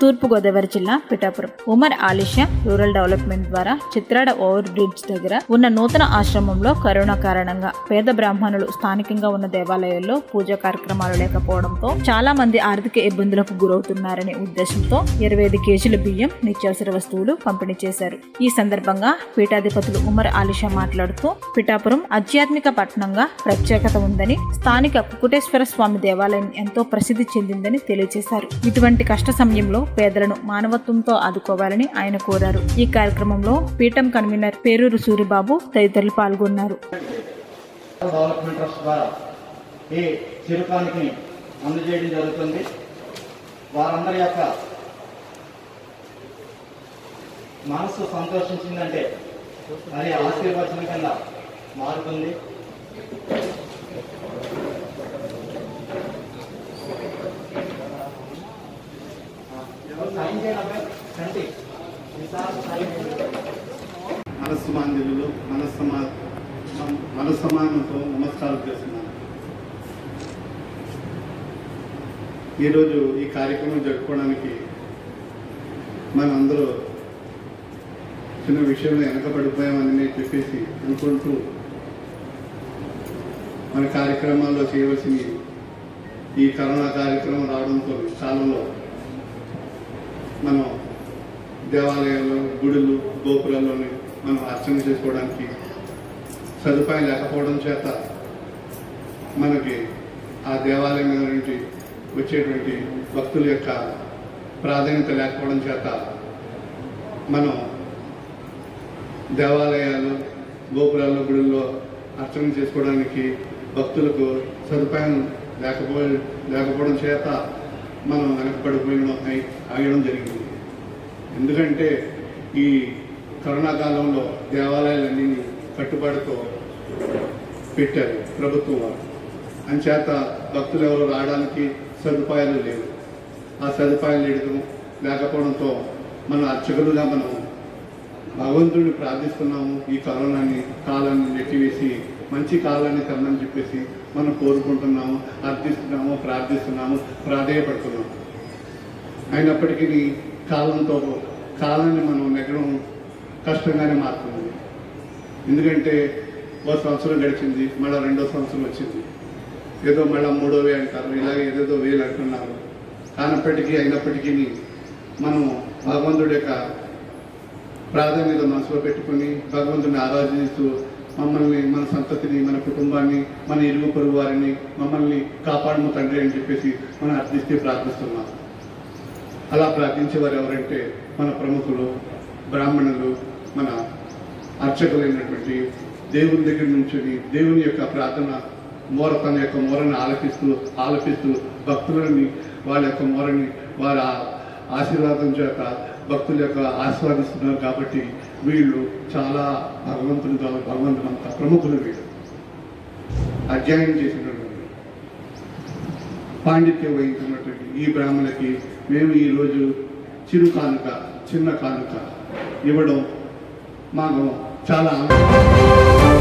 తూర్పుగోదావరి జిల్లా Pithapuram Umar Alisha rural development ద్వారా Chitrada over bridge దగ్గర ఉన్న నూతన ఆశ్రమంలో కరోనా కారణంగా పేద బ్రాహ్మణులు స్థానికంగా ఉన్న దేవాలయాల్లో పూజా కార్యక్రమాలు లేకపోవడంతో చాలా మంది ఆర్థిక ఇబ్బందులకు గురవుతున్నారనే ఉద్దేశంతో ఇరవై ఐదు కేజీల బియ్యం నిత్యావసర వస్తువులు పంపిణీ చేశారు ఈ సందర్భంగా పీఠాధిపతులు ఉమర్ ఆలిషా మాట్లాడుతూ పిఠాపురం ఆధ్యాత్మిక పట్టణంగా ప్రత్యేకత ఉందని స్థానిక కుకుటేశ్వర స్వామి దేవాలయం ఎంతో ప్రసిద్ధి చెందిందని తెలియజేశారు ఇటువంటి కష్ట సమయంలో పేదలను మానవత్వంతో ఆదుకోవాలని ఆయన కోరారు ఈ కార్యక్రమంలో పీఠం కన్వీనర్ పేరూరు సూరిబాబు తదితరులు పాల్గొన్నారు డెవలప్మెంట్ ట్రస్ట్ ద్వారా ఈ చిరుకానికి అందజేయడం జరుగుతుంది వారందరి యొక్క మనసు సంతోషించిందంటే అది ఆశీర్వచనం కింద మారుతుంది ఎవరు సైన్ చేయండి అబ్బాయి కంటి ఈసారి సైన్ చేయండి. మనస్సమాంజలు మనస్సమా మనస్సమానంతో నమస్కారం చేస్తున్నాను ఈరోజు ఈ కార్యక్రమం జరుపుకోవడానికి మనందరూ చిన్న విషయంలో వెనకబడిపోయామని చెప్పేసి అనుకుంటూ మన కార్యక్రమాల్లో చేయవలసిన ఈ కరోనా కార్యక్రమం రావడంతో కాలంలో మనం దేవాలయాల్లో గుడులు గోపురాల్లోని మనం అర్చన చేసుకోవడానికి సదుపాయం లేకపోవడం చేత మనకి ఆ దేవాలయం మీద నుంచి వచ్చేటువంటి భక్తుల యొక్క ప్రాధాన్యత లేకపోవడం చేత మనం దేవాలయాలు గోపురాల్లో గుడుల్లో అర్చన చేసుకోవడానికి భక్తులకు సదుపాయం లేకపో లేకపోవడం చేత మనం వెనకబడిపోయడం అయి- ఆగడం జరిగింది ఎందుకంటే ఈ కరోనా కాలంలో దేవాలయాలన్నీ కట్టుబాటుతో పెట్టారు ప్రభుత్వం వారు అంచేత భక్తులు ఎవరు రావడానికి సదుపాయాలు లేవు ఆ సదుపాయాలు లేడటం లేకపోవడంతో మన అర్చకులుగా మనం భగవంతుడిని ప్రార్థిస్తున్నాము ఈ కరోనాని కాలాన్ని నెట్టివేసి మంచి కాలాన్ని తెమ్మని చెప్పేసి మనం కోరుకుంటున్నాము అర్థిస్తున్నాము ప్రార్థిస్తున్నాము ప్రాధేయపడుతున్నాము అయినప్పటికీ కాలంతో కాలాన్ని మనం నెగ్గడం కష్టంగానే మారుతుంది ఎందుకంటే ఓ సంవత్సరం గడిచింది మళ్ళీ రెండో సంవత్సరం వచ్చింది ఏదో మళ్ళీ మూడో వే అంటారు ఇలాగే ఏదేదో వేలు అంటున్నారు కానప్పటికీ అయినప్పటికీ మనం భగవంతుడి యొక్క ప్రాధాన్యత మనసులో పెట్టుకుని భగవంతుని ఆరాధిస్తూ మమ్మల్ని మన సంతతిని మన కుటుంబాన్ని మన ఇరుగు పొరుగు వారిని మమ్మల్ని కాపాడము తండ్రి అని చెప్పేసి మనం అర్థిస్తే ప్రార్థిస్తున్నాం అలా ప్రార్థించేవారు ఎవరంటే మన ప్రముఖులు బ్రాహ్మణులు మన అర్చకులైనటువంటి దేవుని దగ్గర నుంచి దేవుని యొక్క ప్రార్థన మోర తన యొక్క మోరని ఆలపిస్తూ ఆలపిస్తూ భక్తులని వాళ్ళ యొక్క మోరని వారి ఆ- ఆశీర్వాదం చేత భక్తుల యొక్క ఆస్వాదిస్తున్నారు కాబట్టి వీళ్ళు చాలా భగవంతుని ద్వారా భగవంతునంత ప్రముఖులు వీళ్ళు అధ్యయనం చేసినటువంటి పాండిత్యం వహించినటువంటి ఈ బ్రాహ్మణులకి మేము ఈరోజు చిరు కానుక చిన్న కానుక ఇవ్వడం మాకు చాలా ఆనందం